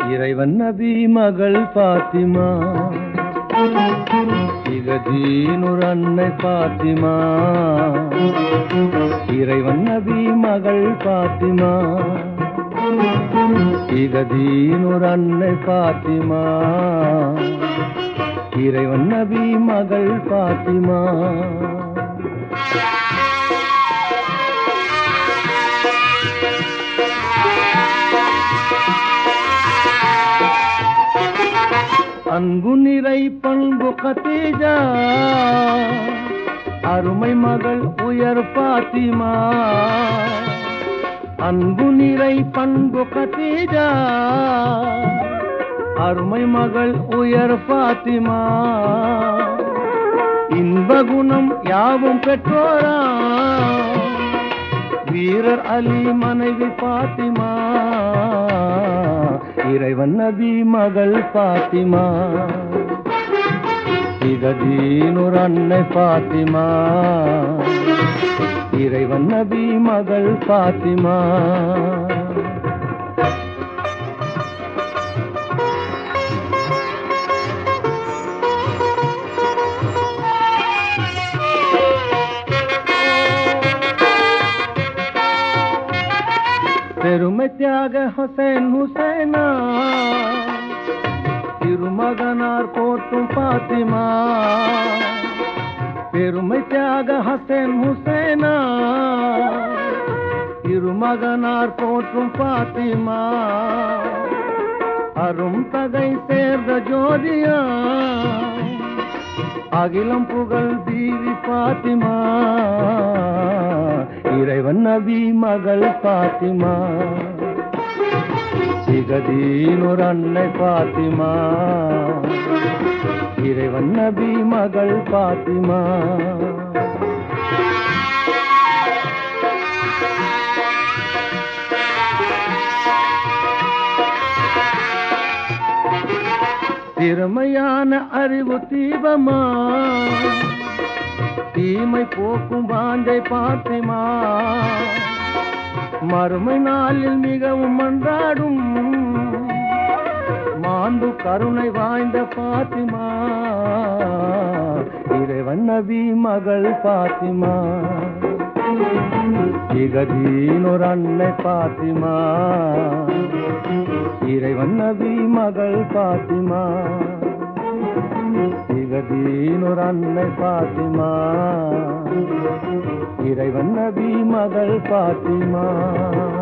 இறைவன் நபி மகள் பாத்திமா இகதீனுர் அன்னை பாத்திமா இறைவன் நபி மகள் பாத்திமா இகதீனுர் அன்னை பாத்திமா இறைவன் நபி மகள் பாத்திமா அன்பு நிறை பண்பு கத்தீஜா அருமை மகள் உயர் பாத்திமா அன்பு நிறை பண்பு கத்தீஜா அருமை மகள் உயர் பாத்திமா இன்ப குணம் யாவும் பெற்றோரா வீரர் அலி மனைவி பாத்திமா இறைவன் நபி மகள் பாத்திமா இகதீனுர் அன்னை பாத்திமா இறைவன் நபி மகள் பாத்திமா பெருமை தியாக ஹுசைன் ஹுசைனா திருமகனார் போற்றும் பாத்திமா பெருமை தியாக ஹசன் ஹுசைனா திருமகனார் போற்றும் பாத்திமா அரும் தகை சேர்ந்த ஜோதியா அகிலம் புகழ் தீவி பாத்திமா இறைவன் நபி மகள் பாத்திமா சிகதீனொரு அன்னை பாத்திமா இறைவன் நபி மகள் பாத்திமா திறமையான அறிவு தீபமா தீமை போக்கும் வாஞ்சை பாத்திமா மறுமை நாளில் மிகவும் மன்றாடும் மாண்பு கருணை வாய்ந்த பாத்திமா இறைவன் நபி மகள் பாத்திமா இகதீனொரு அன்னை பாத்திமா இறைவன் நபி மகள் பாத்திமா இகதீனொரு அன்னை பாத்திமா இறைவன் நபி மகள் பாத்திமா